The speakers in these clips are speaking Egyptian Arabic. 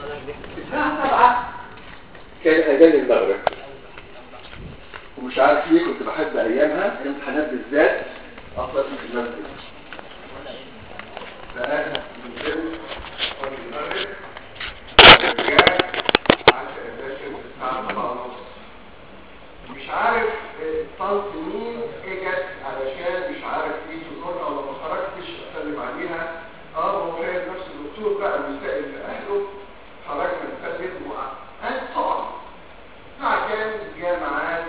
الساعة 7 كان أذان المغرب ومش عارف ليه كنت بحب أيامها الامتحانات بالذات أصلا في المسجد فأنا نزلت صلي المغرب رجعت قعدت أذاكر الساعة 7 ونص مش عارف طنط مين اجت علشان مش عارف ايه تزورها ولا ما خرجتش اسلم عليها اه هو شايف نفس الدكتور بقى بيسائل في اهله خرجنا نسلم وقعد طبعا الساعه كام جه ميعاد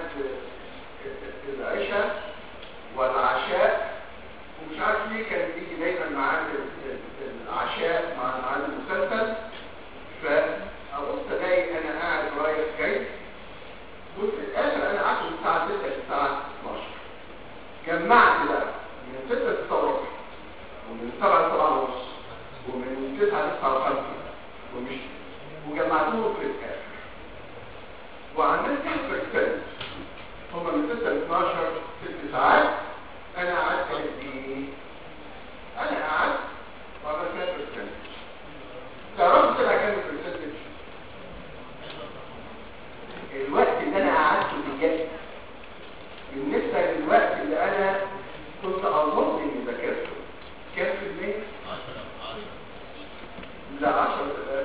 العشاء والعشاء ومش عارف ليه كان بيجي دايما ميعاد العشاء مع ميعاد المسلسل فابص الاقي انا قاعد رايح جاي وفي الاخر انا قعدت من الساعه 6 للساعه 12 جمعت بقى من 6 ل 6 وربع ومن 7 ل 7 ونص ومن 9 ل 9 و5 ومش وجمعتهم في الاخر وعملت تحت برسنت هم من 6 ل 12 6 ساعات انا قعدت قد ايه؟ انا قعدت وعملت كام برسنت تعرفوا طلع كام برسنتج؟ الوقت اللي انا قعدته بجد بالنسبه للوقت اللي انا كنت اظن اني ذاكرته كام في المية؟ لا 10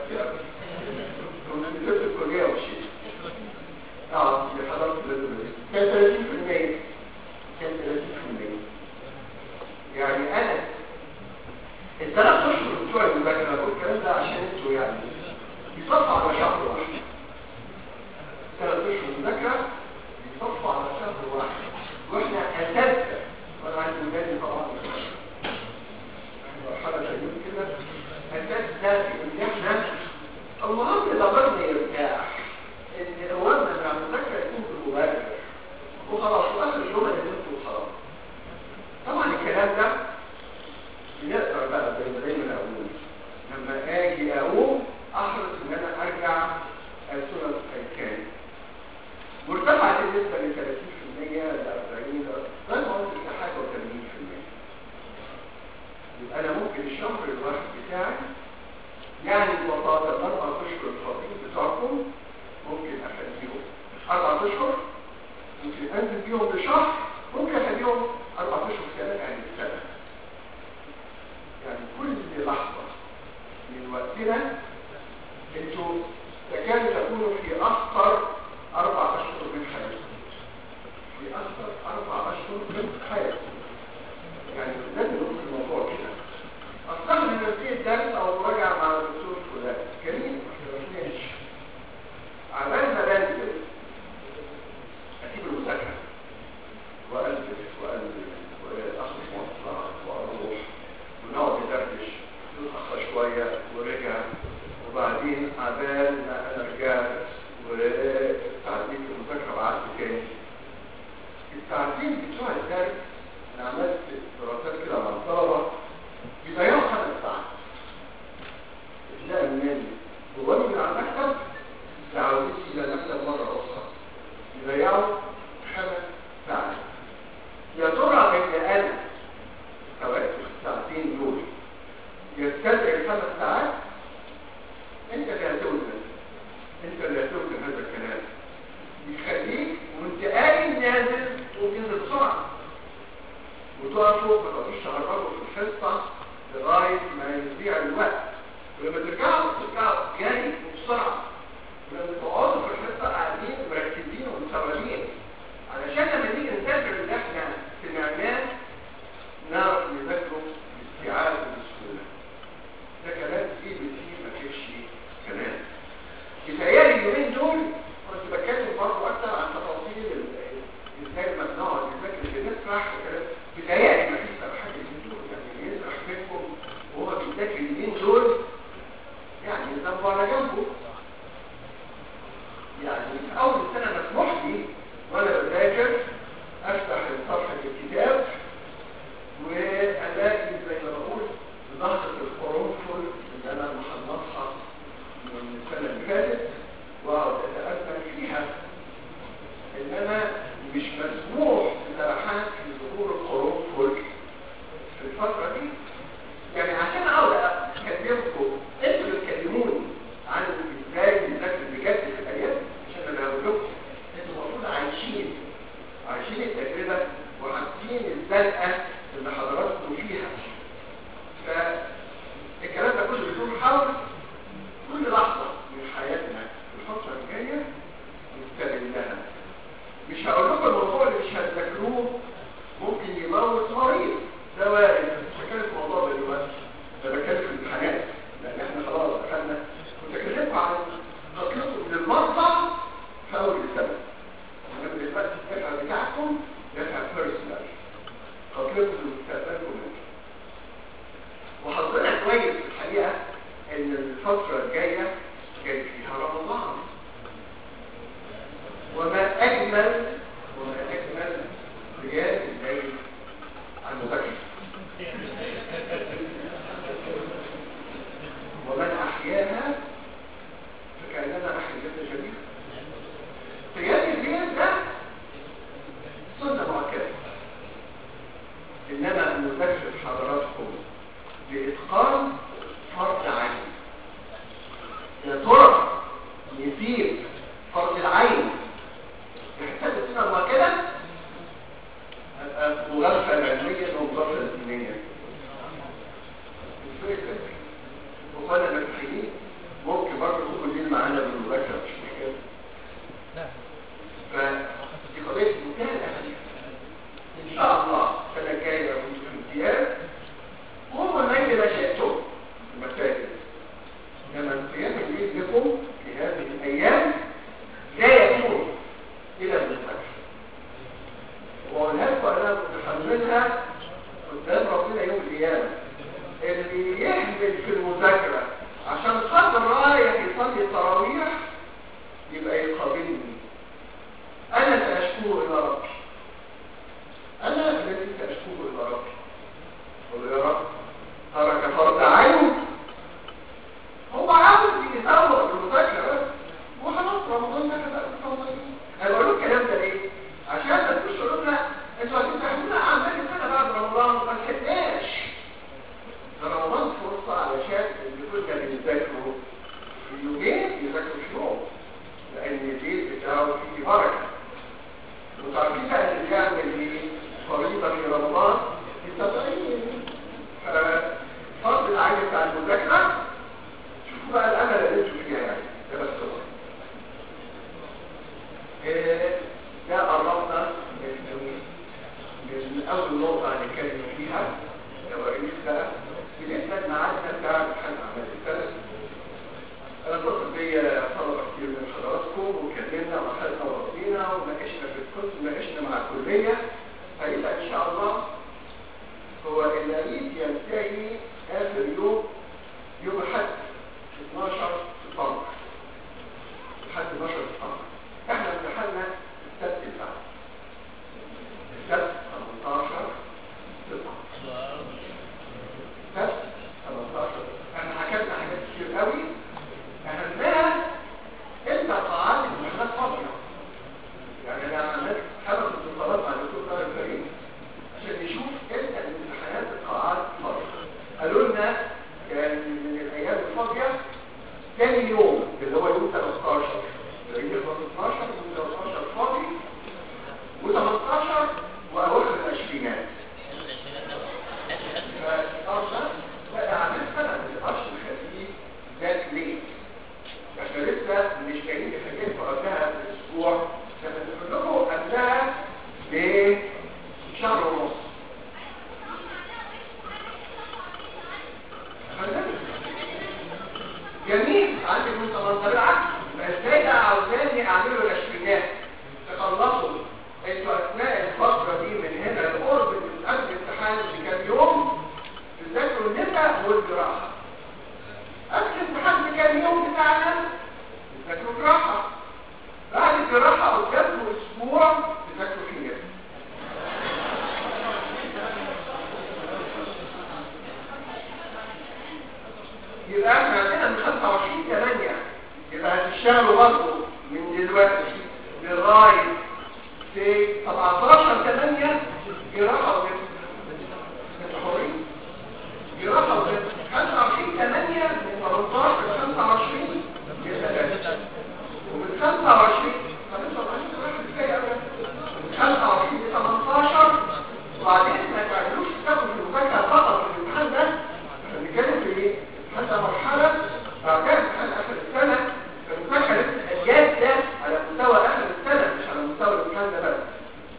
كنت سبت الكليه ومشيت اه اللي حضرت الريزولوشن كان 30% كان 30% يعني انا الثلاث اشهر بتوع المذاكره بقول الكلام ده عشان انتوا يعني يصفوا على شهر واحد ثلاث اشهر مذاكره يصفوا على شهر واحد واحنا اساسا وانا عندي ولادي طبعا مرحله شديد كده اساس ده في ان احنا المهم ضميرنا يرتاح ان اولنا مع المذاكره يكون بالمباشر وخلاص واخر اليوم انا نمت وخلاص طبعا الكلام ده بنقدر بقى زي ما دايما اقول لما اجي اقوم احرص ان انا ارجع السنه الكامل مرتفعة بالنسبة ل 30% ل 40 بل قلت حاجة و80% يبقى أنا ممكن الشهر الواحد بتاعي يعني ببساطة الأربع أشهر الفاضيين بتوعكم ممكن أخليهم أربع أشهر ممكن أنزل بيهم لشهر ممكن أخليهم أربع أشهر سنة يعني سنة يعني كل لحظة من وقتنا انتوا تكاد تكونوا في أخطر أربع أشهر من حياتكم في أكثر أربع أشهر من حياتكم يعني لازم نقول الموضوع كده أصلا من نفسية درس أو مراجعة مع الدكتور فلان كريم ما احترمناش عمال ما بنزل أسيب المذاكرة وأنزل وأنزل وأخذ مواصلات وأروح ونقعد ندردش نتأخر شوية ورجع وبعدين عبال ما أنا رجعت وتعديل المذاكرة وقعدت تاني التعديل بتوع الدرس انا عملت دراسات كده مع الطلبة بيضيعوا خمس ساعات تلاقي النادي وقالوا من على المكتب تعودت الى المكتب مرة اخرى بيضيعوا خمس ساعات يا ترى ان انا سواء الساعتين دول يستدعي الخمس ساعات انت اللي هتوزن انت اللي هتوزن هذا الكلام يخليك وانت قايم نازل وتنزل بسرعه وتقفوا ما تقعدوش تهربوا في الحصه لغايه ما يضيع الوقت ولما ترجعوا ترجعوا جري وبسرعه ولما تقعدوا في الحصه قاعدين مركزين ومتفرجين علشان لما نيجي نذاكر اللي احنا سمعناه نعرف نذاكره باستيعاب وبسهوله ده كلام فيه فيه ما فيش كلام بتهيألي اليومين دول كنت بتكلم برضه اكتر عن تفاصيل ازاي لما بنقعد نذاكر بنسرح وكلام بتهيألي ما فيش حاجه اليومين دول يعني يسرح منكم وهو بيذاكر اليومين دول يعني ذنبه على جنبه يعني في اول السنه مسموح لي وانا بذاكر افتح صفحه الكتاب والاقي زي ما بقول ضغطه القرنفل اللي انا محمصها من السنه اللي فاتت واقعد اتامل فيها انما مش مسموح بسرحان في ظهور القرنفل في الفتره دي يعني عشان اقعد اكلمكم انتوا اللي تكلموني عن جاي فيها رمضان وما أجمل وما أجمل قيام الليل عن مذاكرة ومن أحياها فكأنما أحيا جنة جميلة قيام الليل ده سنة مؤكدة إنما نذكر حضراتكم بإتقان فرض عين يا ترى يزيد فرض العين يحتاج سنة مؤكدة مغفل علميا ومغفل دينيا وقال المسيحيين ممكن برضه تكون دي معانا بالمذاكرة مش مشكلة فدي قضية منتهى الأهمية إن شاء الله السنة الجاية كنت في امتياز وهو المجد ما شئتم المساجد إنما القيام الليل لكم في هذه الأيام لا يكون إلى المذاكرة وأقولها لكم أنا متحملها قدام ربنا يوم القيامة اللي يهمل في المذاكرة عشان خاطر رايح يصلي التراويح يبقى يقابلني أنا سأشكو إلى ربي أنا الذي سأشكو إلى ربي قل يا رب ترك فرض عين هو عاوز يتطور في المذاكرة بس وخلاص رمضان ده كده أنا بقول الكلام ده ليه؟ عشان ما تقولش قلنا انتوا هتفتحونا عمال كده بعد رمضان ما لحقناش ده رمضان فرصة علشان اللي كنا بنذاكره في يومين يذاكروا في يوم لأن الليل بتاعه فيه بركة وتعرفين بقى اللي بيعمل ايه فريضة في رمضان التطعيم فرض العين بتاع المذاكرة شوفوا بقى الأمل اللي انتوا فيها يعني ده بس هو إيه، ده قربنا من من أول نقطة هنتكلم فيها لو رئيس بقى بالنسبة لمعادنا بتاع امتحان أعمال السنة أنا اتصل بيا طلبة كتير من حضراتكم وكلمنا وأخذنا وردينا وناقشنا في الكتب وناقشنا مع الكلية فيبقى إن شاء الله هو العيد ينتهي آخر يوم يوم الحد 12 سبتمبر لحد 12 سبتمبر احنا امتحاننا السبت اللي بعد السبت 18 سبتمبر السبت 18 احنا حكينا حاجات كتير قوي اهمها انت قاعات الامتحانات فاضيه يعني انا عملت خمس اتصالات مع الدكتور طارق كريم عشان نشوف امتى الامتحانات القاعات فاضيه قالوا لنا كان من الايام الفاضيه ثاني يوم اللي هو يوم 13 اللي يخلص 12 يوم 13 فاضي و18 واواخر العشرينات فالارض بقى عامل سنه ما تقدرش نخليه ذات ليه احنا لسه مش جايين نخليها في قبلها باسبوع لما نقول لكم قبلها بشهر ونص جميل عندك من 18 بالعكس ما ازاي بقى عاوزاني اعمله العشرينات تخلصوا انتوا اثناء الفتره دي من هنا لقرب من قبل الامتحان بكام يوم تذاكروا النساء والجراحه قبل الامتحان بكام يوم بتاعنا تذاكروا جراحه بعد الجراحه قدامكم اسبوع تذاكروا فيه نساء يبقى احنا عندنا من 25 8 يبقى هتشتغلوا برضه من دلوقتي لغايه في 17 8 جراحه وجسم انتوا حرين جراحه وجسم 25 8 من 18 ل 25 يبقى ومن 25 طب انتوا عايزين تروحوا ازاي قبل من 25 ل 18 وبعدين ما تعملوش تاخدوا في المذاكره فقط في الامتحان ده احنا بنتكلم في ايه؟ هذا مرحلة بعدها امتحان آخر السنة فالمذاكرة لسه جادة على مستوى آخر السنة مش على مستوى الامتحان ده بس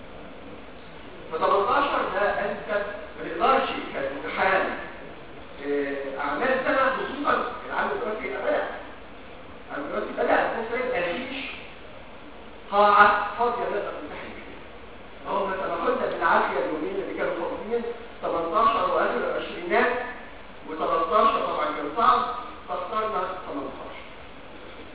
ف 18 ده أنت ما تقدرش كامتحان آه، أعمال سنة خصوصا العام الدراسي بدأ العام الدراسي بدأ بص ما فيش قاعة فاضية نقدر نمتحن فيها هم تبقى بالعافية اليومين اللي كانوا فاضيين 18 وآخر العشرينات و13 طبعا كان صعب فاخترنا 18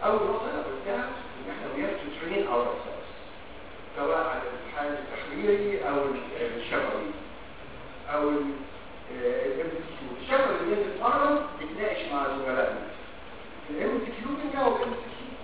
اول نقطه انا قلتها ان احنا we have to train ourselves سواء على الامتحان التحريري او الشفوي او الام سي كيو الشفوي اللي بنتمرن بنتناقش مع زملائنا الام سي كيو بنجاوب ام سي كيو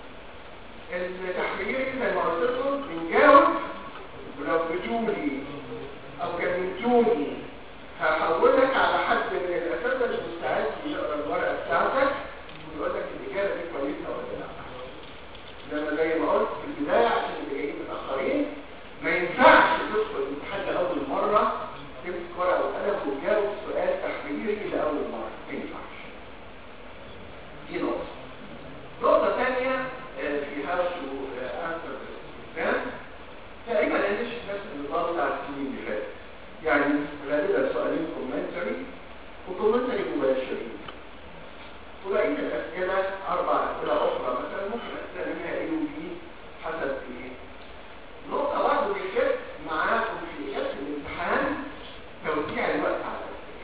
التحريري زي ما قلت لكم بنجاوب ولو بتقولي او كلمتوني هحولك على حد من الاساتذه المستعد يقرا الورقه بتاعتك ويقول لك الاجابه دي كويسه ولا لا لما زي ما قلت في البدايه عشان اللي جايين متاخرين ما ينفعش تدخل الامتحان لاول مره تمسك ورقه وقلم وتجاوب سؤال تحريري لاول مره ما ينفعش دي نقطه نقطه ثانيه في هاو تو انسر الاكزام تقريبا انا مش نفس النظام بتاع السنين اللي فاتت يعني غالبا سؤالين كومنتري وكومنتري مباشرين وبقيه الاسئله اربع اسئله اخرى مثلا ممكن اسئله منها ايه وبي حسب ايه نقطه برضه بيفت معاكم في اجابه الامتحان توزيع الوقت على الاسئله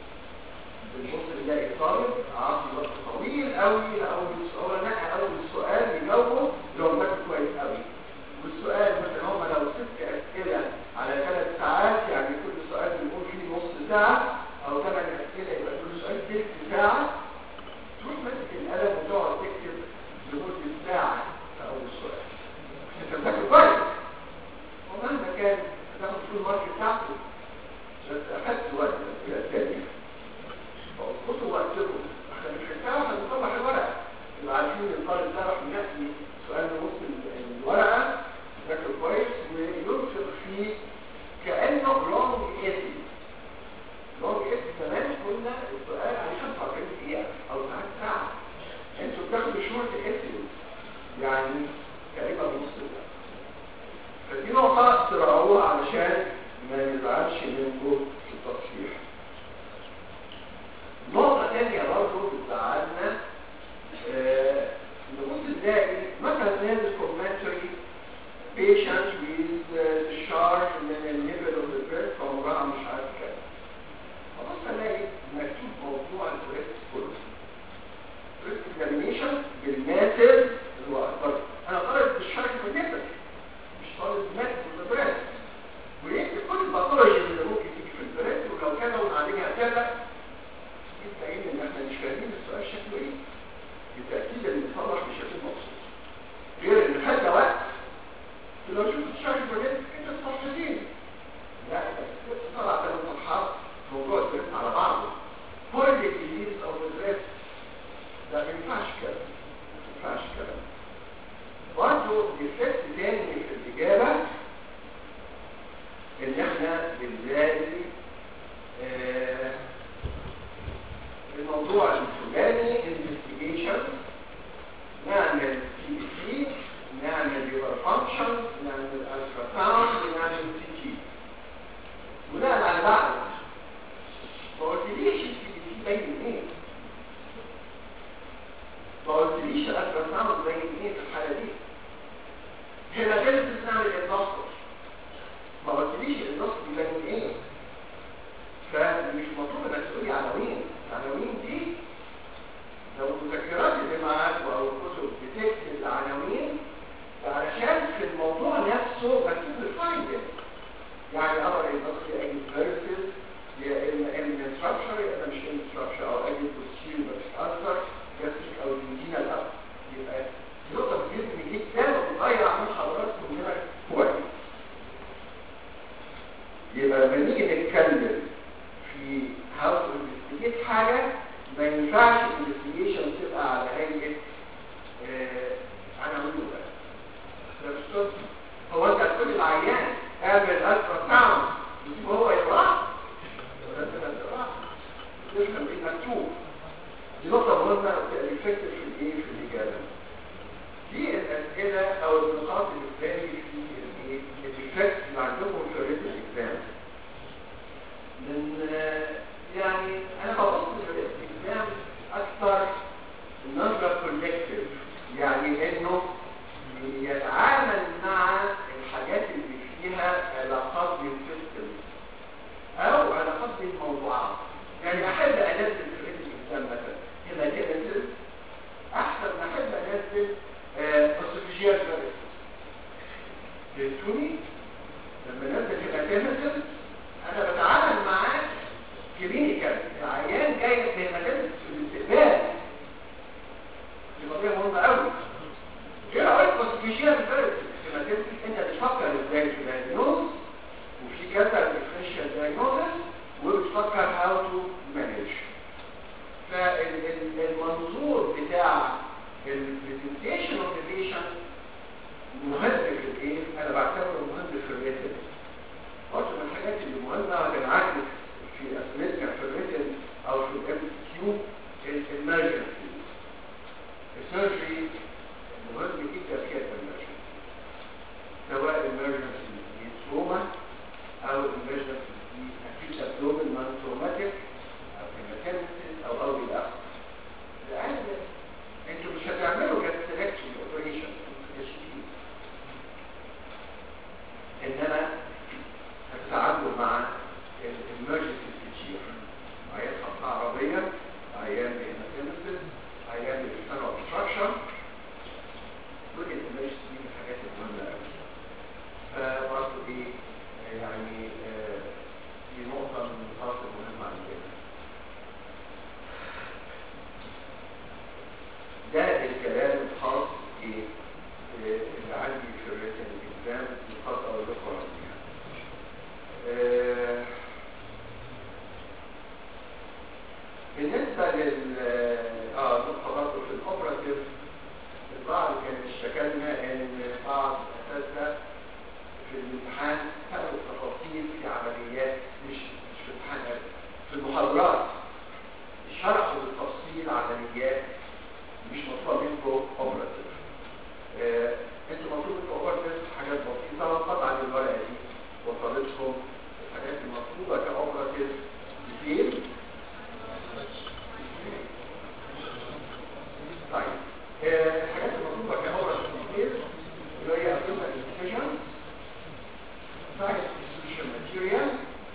بنبص نلاقي طالب عاطي وقت طويل قوي لاول سؤال نقى اول سؤال يجاوبه لو فاكر كويس قوي والسؤال مثلا هم لو ست اسئله على ثلاث ساعات يعني كل سؤال بنقول فيه نص ساعه او ثمان اسئله يبقى كل سؤال تلت ساعه تروح ماسك القلم وتقعد تكتب لمده ساعه في اول سؤال انت بتذاكر كويس ومهما كان هتاخد فول مارك بتاعته بس اخدت وقت الاسئله الثانيه فاظبطوا وقتكم احنا مش هنساعد هنطلع الورقه يبقى عارفين الطالب ده راح ينقي سؤال نص الورقه ذاكر كويس وينفق فيه كانه لونج ايسي لونج ايسي زمان كنا السؤال عليه 45 دقيقه او ساعات ساعه انتوا بتاخدوا شورت ايسي يعني تقريبا نص الوقت فدي نقطه تراعوها علشان ما نزعلش منكم في التصحيح نقطة تانية برضه بتزعلنا آه، نبص نلاقي مثلا نازل كومنتري patient with uh, discharge من النيفل اوف ذا بريست عمرها مش عارف كام خلاص الاقي مكتوب موضوع البريست كله بريست اكزامينيشن بالناسل اللي هو اكبر انا طالب discharge في النيفل مش طالب مات في البريست ويكتب كل الباثولوجي اللي ممكن تيجي في البريست ولو كانوا عليها كذا يبقى ان احنا مش فاهمين السؤال شكله ايه بالتاكيد اللي بيصلح مش هيكون مبسوط غير ان خدنا وقت لو شفت الشرح البرنامج انت الصفحتين لا بس طلع ثلاث صفحات موضوع الدرس على بعضه كل الجديد او الدرس ده ما ينفعش كده ما ينفعش كده برضه الفكت تاني في الاجابه ان احنا بنلاقي آه الموضوع الفلاني investigation نعمل تي سي نعمل ليفر فانكشن نعمل الترا ساوند نعمل سي تي بناء على بعض ما قلتليش السي تي باين ايه ما قلتليش الترا ساوند باين ايه في الحاله دي هنا غير نعمل النصر ما قلتليش النصر باين ايه فمش مطلوب انك تقولي عناوين العناوين دي لو المذكرات اللي معاك او الكتب بتكتب العناوين علشان في الموضوع نفسه مكتوب الفايندنج يعني امر النص اي فيرسز يا اما ان ستراكشر يا اما مش ان ستراكشر او اي بوستير بتتاثر جاستريك او دينا الاب يبقى دي نقطه مهمه جدا وبتضيع من حضراتكم هنا كويس يبقى لما نيجي نتكلم في هاو تو انفستيجيت حاجه ما ينفعش الانفستيجيشن تبقى على هيئه عناوين بس هو انت هتقول العيان اعمل الترا ساوند وهو يقرا ولا انت تقرا تفهم ايه مكتوب دي نقطه مهمه الافكت في الايه في الاجابه دي الاسئله او النقاط اللي بتبان في الايه الافكت اللي عندكم في الريتم اكزام من يعني انا ببص للاستخدام اكثر نظره كولكتيف يعني انه يتعامل مع الحاجات اللي فيها علاقات بالسيستم او علاقات بالموضوعات يعني احب انزل في الريتم اكزام مثلا هنا كده احسن ما احب انزل بنزل اسوفيجيال فيروس فهمتوني لما نزل هيماتيمسل انا بتعامل معاه كلينيكال العيان جاي بهيماتيمسل في الاستقبال دي قضيه مهمه قوي ايه رايك اسوفيجيال فيروس هيماتيمسل انت بتفكر ازاي في الدايجنوز وفي كذا ديفرنشال دايجنوز وبتفكر هاو تو مانج فالمنظور بتاع البرزنتيشن اوف ذا بيشنت مهم في الايه انا بعتبره مهم في الريتن برضه من الحاجات اللي مهمه بنعكس في اسئلتنا في الريتن او في الام كيو الامرجنسي السيرجري مهم جدا في الامرجنسي سواء الامرجنسي دي تروما او الامرجنسي دي اكيد ابدومن نون تروماتيك او هيماتيمسيس او او الى اخره لان انتوا مش هتعملوا جاستريكشن اوبريشن انما هتتعاملوا مع الامرجنسي كتير عيان خطة عربية عيان بهيماتيمسيس عيان بإنسان obstruction كل الامرجنسي دي من الحاجات المهمة قوي فبرضه دي يعني آه، دي نقطة من النقاط المهمة عندنا ده الكلام الخاص ب- اللي عندي في الريتن اكزام الخاص او الاخرى بيها. آه، بالنسبة لل اه نقطة برضه في الاوبراتيف البعض كان اشتكلنا ان بعض الاساتذة في الامتحان سألوا تفاصيل في عمليات مش مش في الامتحان في المحاضرات شرحوا بالتفصيل عمليات مش مطلوب منكم اوبراتيف آه، انتوا مطلوب منكم اوبراتيف حاجات بسيطه طبعا الورقه دي وصلتكم الحاجات المطلوبه كاوبراتيف ديتيل طيب آه، الحاجات المطلوبه كاوبراتيف ديتيل اللي هي ابدومينال انفكشن سايت ديستريبيوشن ماتيريال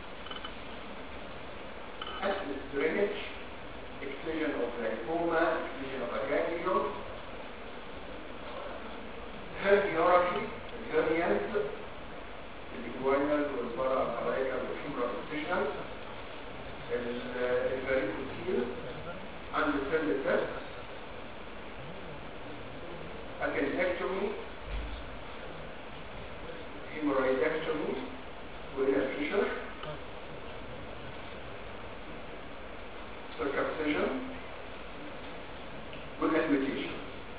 access drainage excision of lymphoma, excision of a ganglion, herniorrhaphy, hernians, الإجوانال والبرا الحرائكة والفيمرال excisions, الفاريكوسيل, عند السيل تست, appendectomy, hemorrhoidectomy, وإلى فيشر, circumcision والأكميتيشن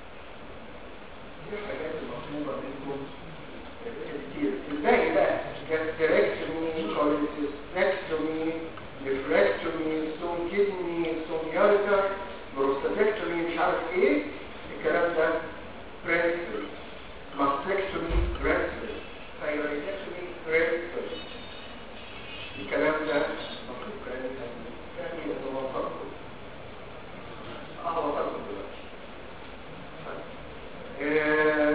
دي الحاجات المطلوبة منكم كتير الباقي بقى gastrectomy, cholecystectomy, nephrectomy, stone kidney, stone ureter, prostatectomy مش عارف ايه الكلام ده برنسل mastectomy برنسل thyroidectomy برنسل الكلام ده مطلوب كلام يعني يتوافقوا اه وصلت دلوقتي آه،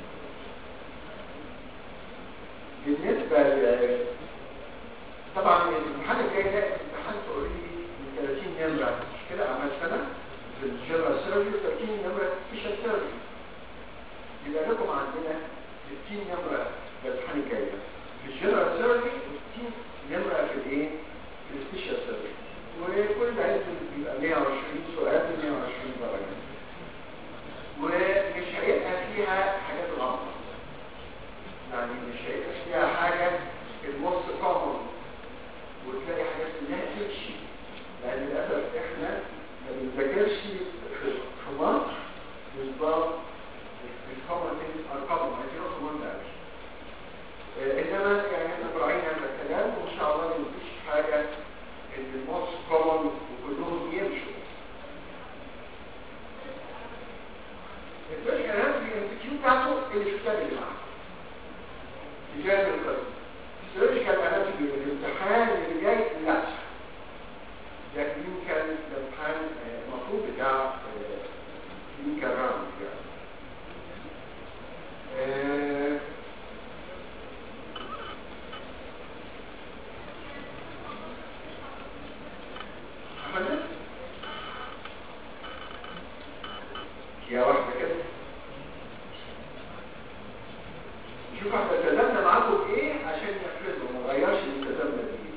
بالنسبة ل طبعا الامتحان الجاي ده امتحان تقولي من 30 نمرة مش كده عمل سنة في الجنرال سيرجري 30 نمرة سبيشال سيرجري يبقى لكم عندنا 60 نمرة في الامتحان الجاي ده في الجنرال سيرجري و60 نمرة في الايه؟ في السبيشال سيرجري وكل عيد بيبقى 120 سؤال ب 120 درجة ومش هيبقى فيها حاجات غلط يعني مش هيبقى فيها حاجة المص كومن وتلاقي حاجات كلها تمشي لأن للأسف احنا ما بنذاكرش في في مصر بالظبط الكومن ارقام هذه نقطة مهمة قوي انما يعني احنا مراعيين هذا الكلام وان شاء الله ما فيش حاجة ان المص كومن وكلهم يمشوا الفكرة نفس الانستيتيوت بتاعته اللي في الكتاب اللي معاه إجابة القسم السيرجيكال اناتومي الامتحان اللي جاي لا ده كلينيكال الامتحان آه، المفروض بتاع كلينيكال راوند يعني آه، أحمد يا واحدة كده شوف احنا التزمنا معاكم بايه عشان يحفظوا ما نغيرش اللي التزمنا بيه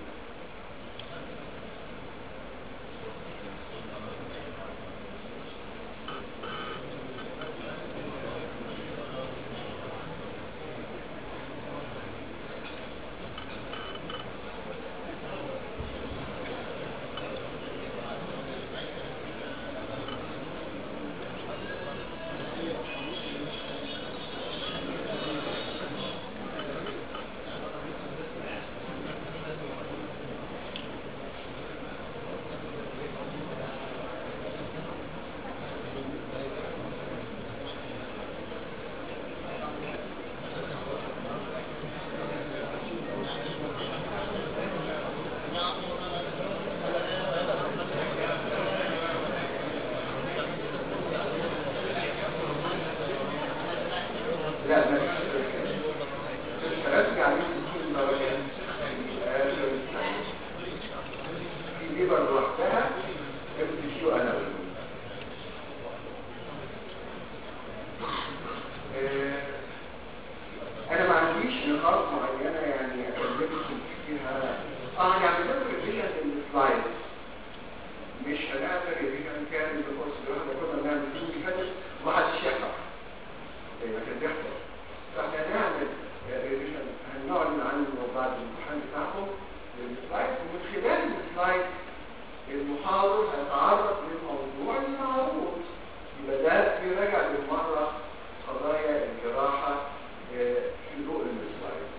لا ما فيش رجع عليه 60 درجة في آخر السنة في ليبر لوحدها ام كيو انا انا ما عنديش نقاط معينة يعني اكلمكم فيها اه يعني ده ريفيجن للسلايد مش هنعمل ريفيجن كامل للكورس ده احنا كنا بنعمل فيه اللي فاتت ومحدش يحضر زي ما كان بيحصل فاحنا هنعمل ريفيجن هنعلن عنه بعد الامتحان بتاعكم للسلايد ومن خلال السلايد المحاضر هيتعرض للموضوع اللي معروض يبقى ده بيراجع بالمره قضايا الجراحه آه، في ضوء السلايد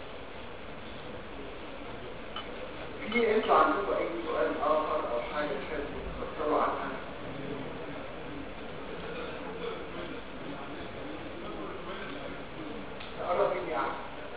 في انتوا عندكم اي سؤال اخر او حاجه تحبوا تفكروا عنها تقرب مني يعني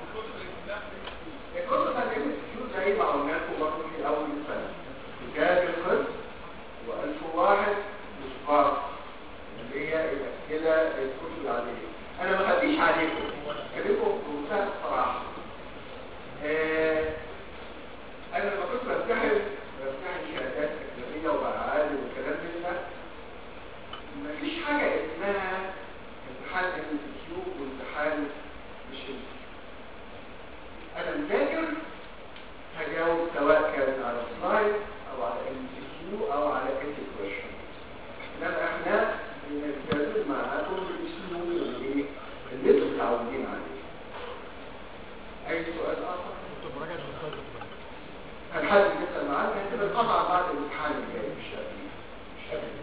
الكتب هتعمل كيو زي ما قلنا لكم برضه في اول السنه رجال القسم و1000 واحد وصفار اللي هي الاسئله الكتب العاديه انا ما خديش عليكم عليكم بمنتهى الصراحه آه، انا لما كنت بمتحن بمتحن شهادات اكاديميه وبعالم وكلام من ده مفيش حاجه اسمها امتحان ام كيو وامتحان مش ام انا مذاكر هجاوب سواء كان على سلايد او على ام كيو او على كتب كويشن انما احنا بنستخدم معاكم الاسلوب اللي ايه اللي انتم متعودين عليه اي سؤال اخر كنت مراجعة الخطة هل حد يسال معاك هتبقى القطعه بعد الامتحان الجاي مش قبل مش قبل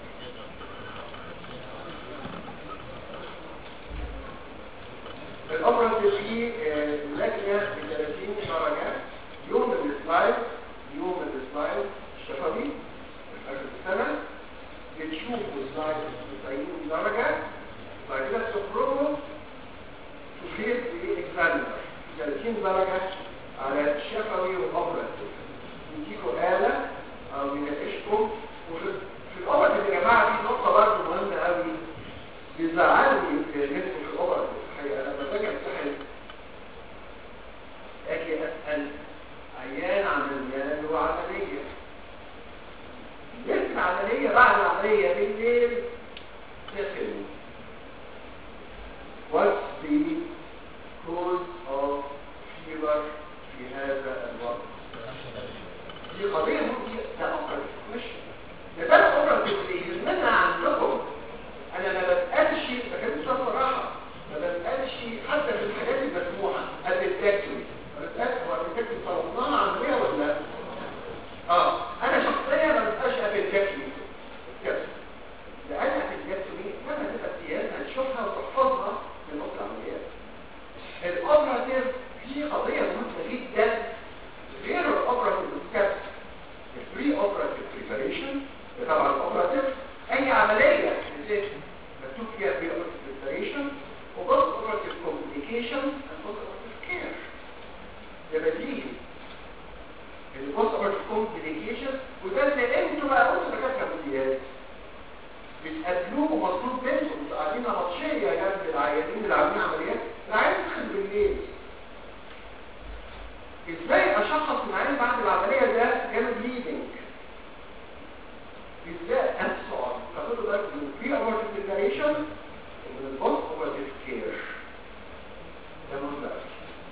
الأبرز في آه، لجنة ب 30 درجة يوم السلايد يوم السلايد الشفوي في آخر السنة بتشوفوا سلايد ب 90 درجة بعد كده تخرجوا تفيد بإكزامنر 30 درجة على الشفوي والأبرز يديكوا آلة أو يناقشكم وفي في الأبرز يا جماعة في نقطة برضه مهمة قوي بيزعلني في منكم في الأبرز الحقيقة لما باجي امتحن اجي اسال عيان عمليان وعمليه لسه العمليه بعد العمليه بالليل دخل What's the cause of fever في هذا الوقت؟ دي قضية ممكن ده أمر مش ده ده أمر اللي يهمنا عندكم أنا ما بسألش بكلمك صراحة ما بسألش حتى في الحاجات المسموحة الدكتوري ما بسألش هو الدكتوري صرفناها عملية ولا لا؟ اه انا شخصيا ما بسألش الدكتوري لأن الدكتوري لما تبقى سياسة هتشوفها وتحفظها من نقطة العمليات الأوبراتيف في قضية مهمة جدا غير الأوبراتيف ستيب البري أوبراتيف بريباريشن طبعا الأوبراتيف أي عملية نسيت مكتوب فيها بري أوبراتيف بريباريشن وبوست أوبراتيف كوميونيكيشن وبوست أوبراتيف كير ده بديهي البوست أوبراتيف كوميونيكيشن وده اللي انتوا بقى قلتوا دكاترة امتياز بتقابلوه ومطلوب منكم انتوا قاعدين ماتشيه جنب العيانين اللي عاملين عمليات العيان دخل بالليل ازاي اشخص العيان بعد العمليه ده جاله بليدنج ازاي اسال تاخدوا بالك من البري اوبرتيف بريباريشن ومن البوست اوبرتيف كير ده مهم قوي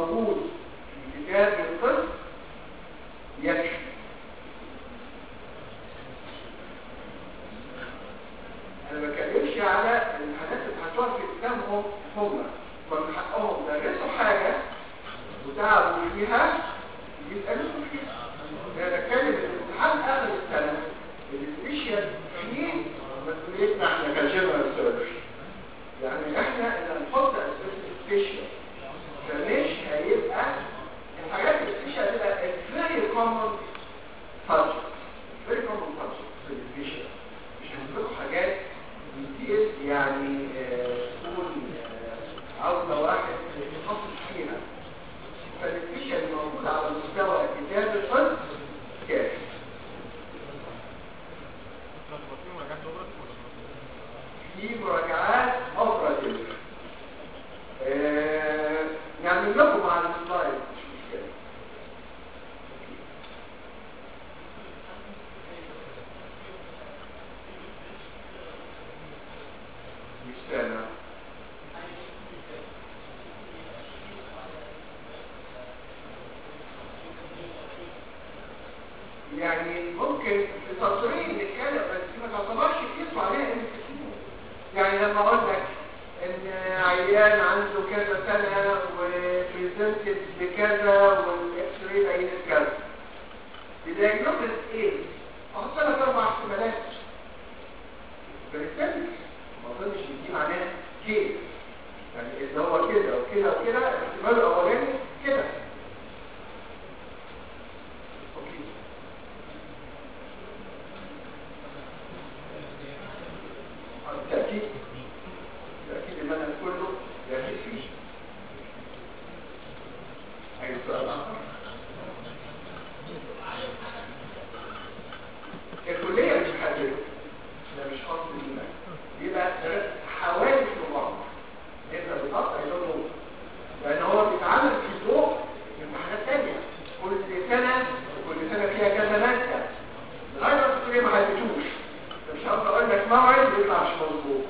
موجود في كتاب الطب يكفي انا ما بتكلمش على الحاجات اللي هتقعد في كتابهم هم من حقهم درسوا حاجه وتعبوا فيها يسالوهم فيها انا بتكلم الامتحان اخر السنه السبيشال فيه مسؤوليتنا احنا كجنرال سيرفيس يعني احنا اللي هنحط سبيشال فمش هيبقى الحاجات السبيشال هتبقى very common subject very common subject في السبيشال مش هنطلق حاجات ديتيل يعني آه، تكون آه، عاوزه واحد يتخصص فيها فالسبيشال موجود على مستوى كتاب الطب كافي في مراجعات اوبراتيف آه، نعمل لكم مع السلايد مش مشكله مش سامع يعني ممكن في سطرين نتكلم بس دي ما تعتبرش كتير عليها ان يعني لما اقول لك ان عيان عنده كذا سنه وبريزنتد بكذا والاكس راي بينت كذا بدايجنوستس ايه؟ احط لك اربع احتمالات بريزنتد ما اظنش ان دي معناها كيس يعني اللي هو كده وكده وكده الاحتمال الاولاني كده اوكي بالتأكيد بالتأكيد المنهج كله يأتي فيه أي سؤال آخر الكلية مش محددة ده مش خاص بينا بيبقى حوالي بعض انت بتقطع اللون لان هو بيتعامل في ضوء امتحانات تانية كل سنة كل سنة فيها كذا مادة لغاية ما الكلية ما حددتوش مش هقدر اقول لك موعد يطلع مش مظبوط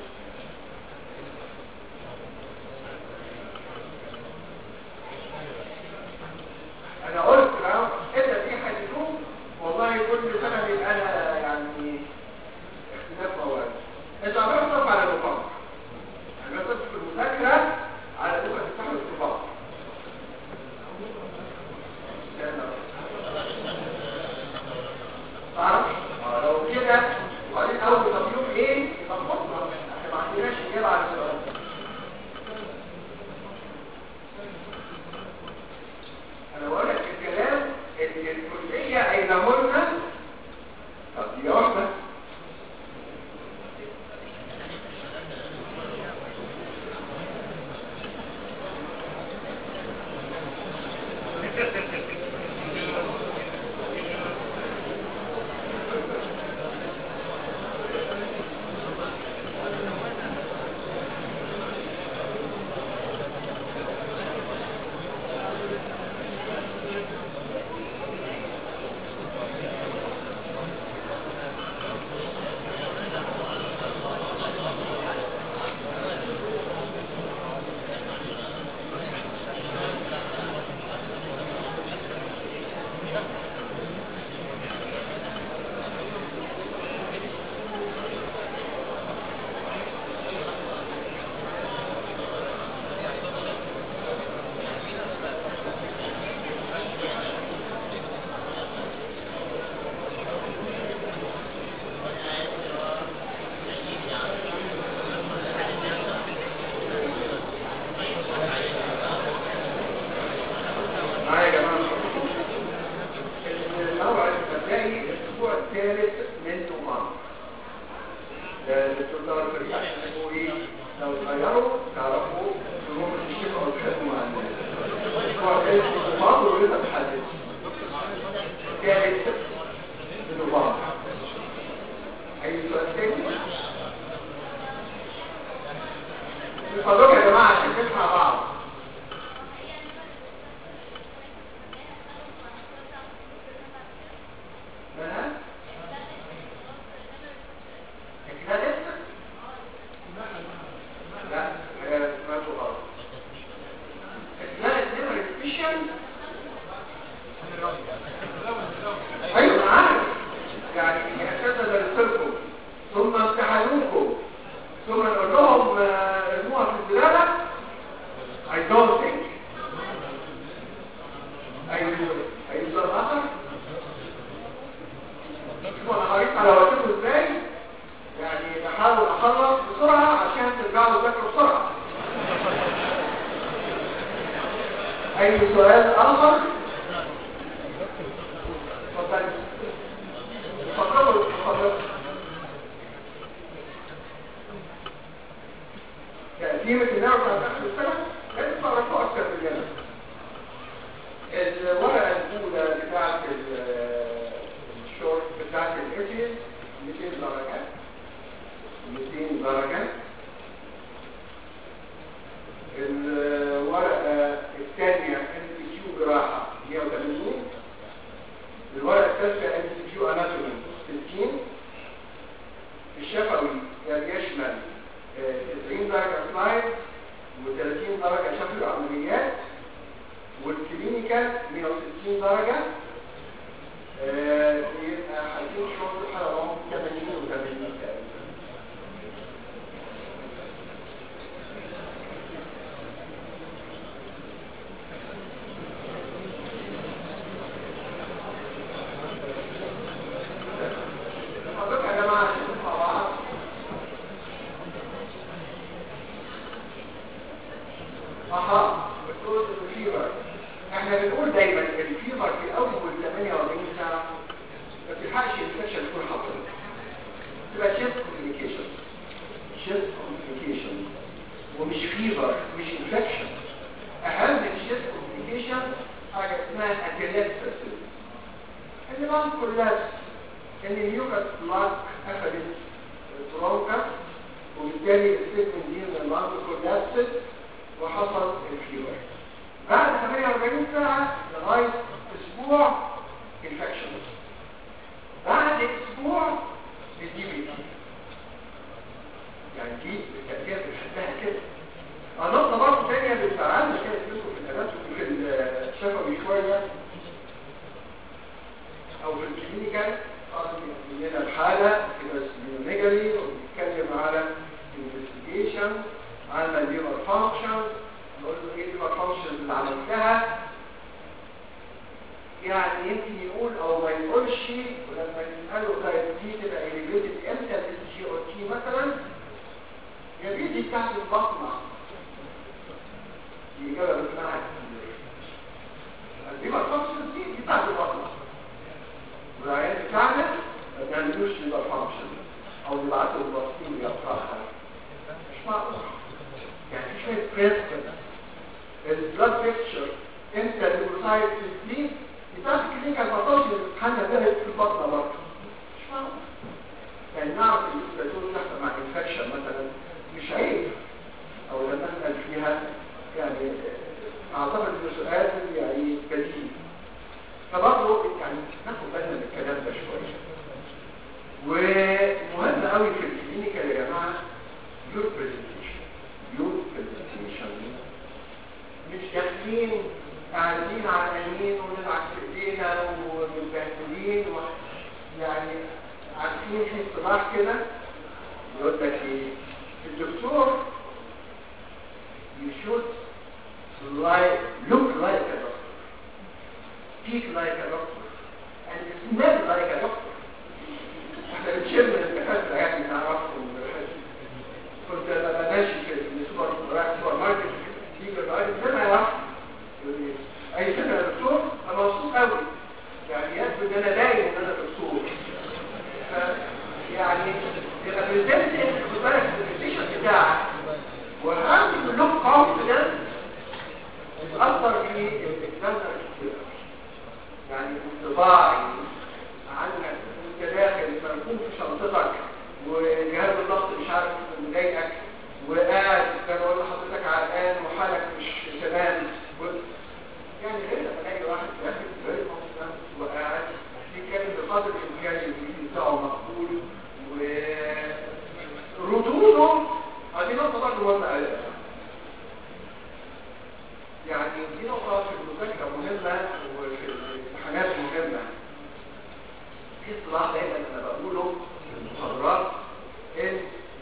انا قلت لو انت في حددوه والله كل سنه بيبقى انا يعني اختلاف مواد انت عمال تصرف على المقام عمال تصرف في المذاكره على انك تستحمل الصباح تعرف آه، لو كده وبعدين اول طب يوم ايه يبقى خطوه احنا ما عندناش اجابه على السؤال ده. انا بقول لك الكلام ان الكليه اينهن طب دي واحده معايا يا جماعه الموعد المبدئي الاسبوع الثالث من نوفمبر ده الدكتور طارق فريق عشان يقولوا ايه لو اتغيروا تعرفوا تروحوا تشتكوا او تخدموا مع الناس الاسبوع الثالث من نوفمبر ولسه محدد الثالث من نوفمبر اي سؤال تاني؟ اتفضلوا يا جماعه عشان نسمع بعض مالها؟ كده لسه؟ لا هي سمعته غلط اسمها النمر سوبرفيشال ايوه عارف يعني اساسا درستلكم ثم امتحنوكم ثم نقول لهم آه، ارموها في الزباله I don't think اي اي سؤال اخر شوفوا انا قريت على وقتكم ازاي يعني بحاول اخلص بسرعه عشان ترجعوا تذاكروا بسرعه اي سؤال اخر اتفضل اتفضلوا اتفضلوا تقديمة النوع بتاعت اخر السنه لازم تعرفوا اكتر مننا الورقه الاولى بتاعت ال- الشورت بتاعت الاسيس 200 درجه 200 درجه الورقه الثانيه ان بي كيو جراحه 180 الورقه الثالثه ان بي كيو اناتومي 60 الشفوي كان يشمل آه، 90 درجه سلايد و30 درجه شفوي عمليات والكلينيكال 160 درجة آه، يبقى هيكون شغل حوالي 80 و80 تقريبا حضرتك يا جماعة نشوف مع بعض اها بتقول الفيبر احنا بنقول دايما الفيبر في اول 48 ساعه ما بتلحقش الانفكشن تكون حصلت تبقى شيست كوميونيكيشن شيست كوميونيكيشن ومش فيبر مش انفكشن اهم من الشيست كوميونيكيشن حاجه اسمها اتيليبسس اللي بعد كلها ان اليوكاس بلاك اخذت برونكا وبالتالي السيجمنت دي من المنطقه كولابسد وحصل الفيبر بعد 48 ساعة لغاية اسبوع انفكشن بعد اسبوع الدي بي تي يعني دي بالتأثير بنحبها كده اه نقطة برضه تانية بتفعلنا كده تدخل في الاناتومي في الشفوي شوية او في الكلينيكال عندنا الحالة كده ميجالي وبنتكلم على انفستيجيشن على الليفر فانكشن نقول له ايه الليفر فانكشن اللي عملتها يعني يمكن يقول او ما يقولش ولما يسأله طيب دي تبقى elevated امتى الاس جي او تي مثلا يا بيه دي بتاعت البطنة دي اجابة بسمعها كتير الليفر فانكشن دي دي بتاعت البطنة والعيان بتاعنا ما بيعملوش ليفر فانكشن او بيبعتوا البطين يقطعها مش معقول يعني في شويه برنسبل البلاد بيكتشر انت الليبوسايت دي بتاعت الكلينيكال باثولوجي اللي بتتحنى بيها في البطنه برضه مش معقول يعني نعرف الاسباتول تحصل مع انفكشن مثلا مش عيب او لما نسال فيها يعني اعتقد انه سؤال يعني بديهي فبرضه يعني ناخد بالنا من الكلام ده شويه ومهم قوي في الكلينيكال يا جماعه يور برزنتيشن يور برزنتيشن مش داخلين قاعدين عرقانين ونلعب في ايدينا ومتبهدلين و... يعني عارفين في اصطلاح كده يقول لك ايه الدكتور you should like look like a doctor speak like a doctor and smell like a doctor احنا بنشم من الدكاتره يعني نعرفهم كنت ببقى ماشي في السوبر رايح سوبر ماركت تيجي الراجل زي ما يعرف يقول لي اي سنه يا دكتور انا مبسوط قوي يعني يبدو ان انا باين ان انا دكتور ف يعني يبقى بريزنت خد بالك البرزنتيشن بتاعك وهعمل لوك كونفدنس يتاثر في الاكزامنر كتير يعني انطباعي عنك انت داخل مركون في شنطتك وجهاز الضغط مش عارف مضايقك وقاعد كان اقول لحضرتك عرقان وحالك مش تمام و... يعني غير لما الاقي واحد داخل فيري كونفدنس وقاعد بيتكلم بقدر الامكان الانجليزي بتاعه مقبول وردوده هذه نقطه برضه مهمه قوي يعني دي نقطة في المذاكرة مهمة وفي الامتحانات مهمة في اصطلاح دايما انا بقوله في المحاضرات ان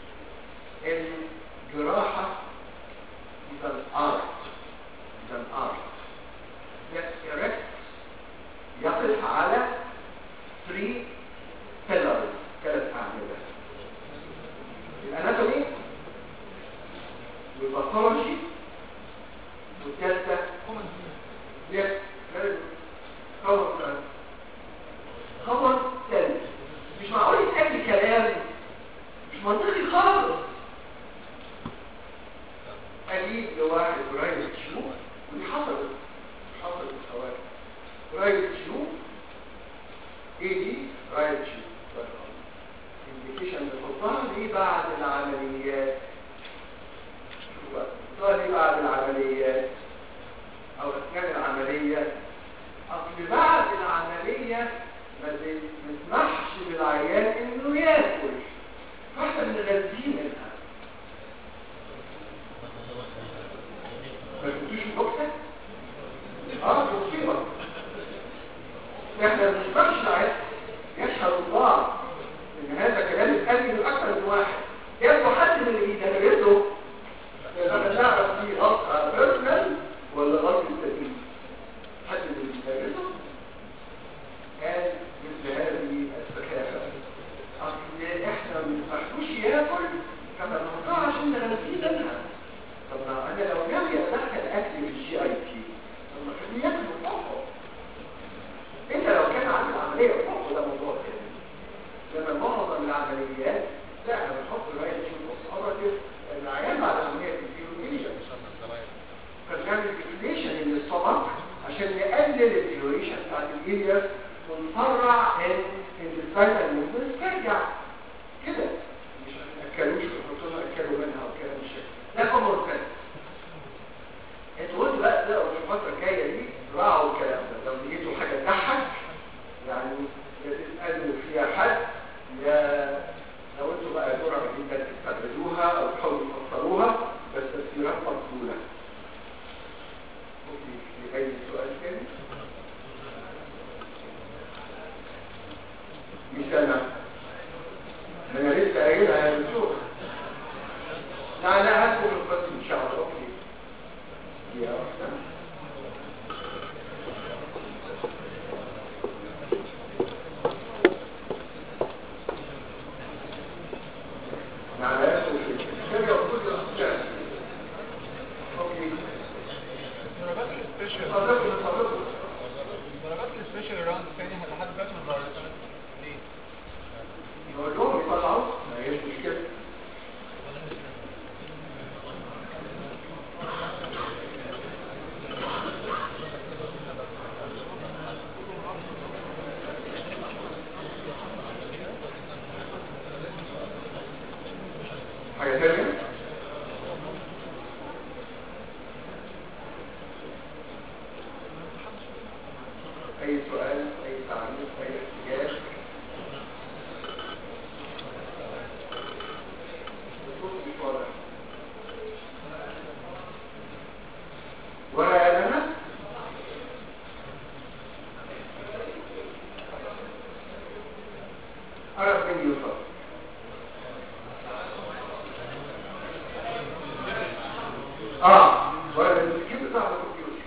الجراحة is an art is an art that erects يقف على three pillars ثلاث أعمدة الاناتومي والباثولوجي والثالثة يس خبر خبر ثالث مش معقول يتقال كلام مش منطقي خالص اجيب لواحد قريب تشوف ودي حصلت حصلت حوالي قريب تشوف ايه دي قريب تشوف الانديكيشن بنحطها دي بعد العمليات شوف بقى بنحطها دي بعد العمليات او اثناء العمليه اصل بعد العمليه ما بنسمحش للعيان انه ياكل فاحنا بنغذيه منها ما تدوش بوكسه اه مصيبه احنا ما بنسمحش للعيان يشهد الله ان هذا كلام اتقال من اكثر من واحد يبدو حد من اللي بيدرسه انا نعرف فيه غلط بيرسونال ولا غلط التدريس حد من اللي بيدرسه قال مثل هذه السخافه اصل احنا ما بنسمحلوش ياكل كما نقطع عشان نغذيه منها طب ما انا لو ناوي ادخل اكل في الجي اي تي طب ما خليه ياكل بطاقه انت لو كان عامل عمليه بطاقه ده موضوع تاني لما معظم العمليات لا احنا بنحط العيال تشوف اوبراتيف العيان بعد العمليه بيجيله فبنعمل ديفليشن للصمت عشان نقلل الديوريشن بتاعت الالياس ونسرع ان السباينال موفمنت ترجع كده مش اكلوش ويحطوا لنا اكلوا منها وكلام الشكل ده امر ثاني انتوا قلتوا بقى ده في الفتره الجايه دي راعوا الكلام ده لو لقيتوا حاجه تضحك يعني يا تسالوا فيها حد يا لو انتوا بقى جرعه جدا تستبعدوها او تحاولوا تفسروها بس تفسيرات مقبوله ممكن في اي سؤال تاني مش انا ما انا لسه قايلها يا دكتور لا لا هاتوا من القسم ان شاء الله اوكي يا واحده نعم هاتوا في الكتاب وكل الاقسام اوكي درجات السبيشال صدقوا صدقوا درجات السبيشال راوند الثاني لحد دلوقتي ما ظهرتش ليه؟ نقول لهم يطلعوا ما هيش مشكله حاجة تانية؟ أي سؤال أي تعليق أي احتجاج الصوت مش واضح ولا يا لنا أعرف من يوصل اه ولا المسكين بتاع الكمبيوتر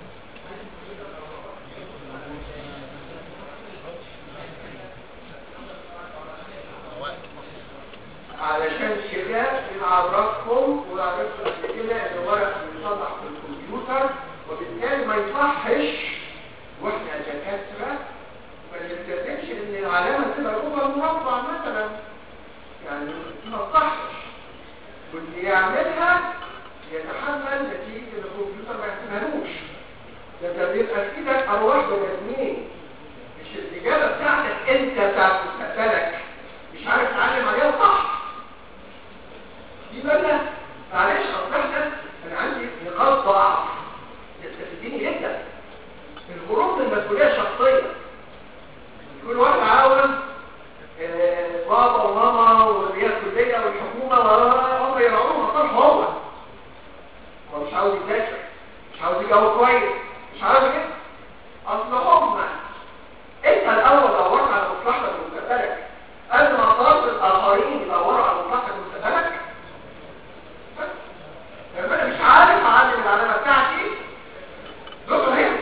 علشان كده بنعرفكم ونعرفكم قبل كده ان الورق بيصلح في الكمبيوتر وبالتالي ما يصحش واحنا دكاتره ما نلتزمش ان العلامه تبقى جوه المربع مثلا يعني ما تصحش واللي يعملها يتحمل نتيجه ان الكمبيوتر ما يحسبهالوش ده انت بيبقى في ايدك ارواح بني ادمين مش الاجابه بتاعتك انت بتاعت مستقبلك مش عارف تعلم عليها صح دي بالنا معلش اصل احنا انا عندي نقاط ضعف تستفيديني جدا الهروب من المسؤوليه الشخصيه كل واحد عاوز آه، بابا وماما والرياض الكليه والحكومه وهم يراعوه مصالحه هو هو مش عاوز يذاكر مش عاوز يجاوب كويس مش عارف ايه اصل هم انت الاول دورت على مصلحتك ومستقبلك قبل ما خاطر الاخرين يدوروا على مصلحتك ومستقبلك بس. لما انا مش عارف اعلم العلامه بتاعتي دكتور هنا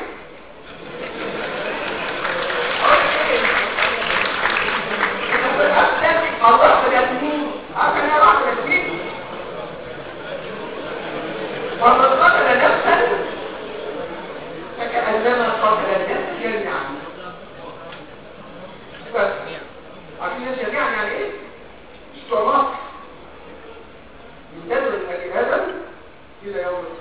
الله ثلاثين عشان يرى ثلاثين ومن قتل نفسا فكأنما قتل الناس جميعا بس عارفين الناس جميعا يعني ايه؟ اشتراك من دم البني ادم الى يوم القيامه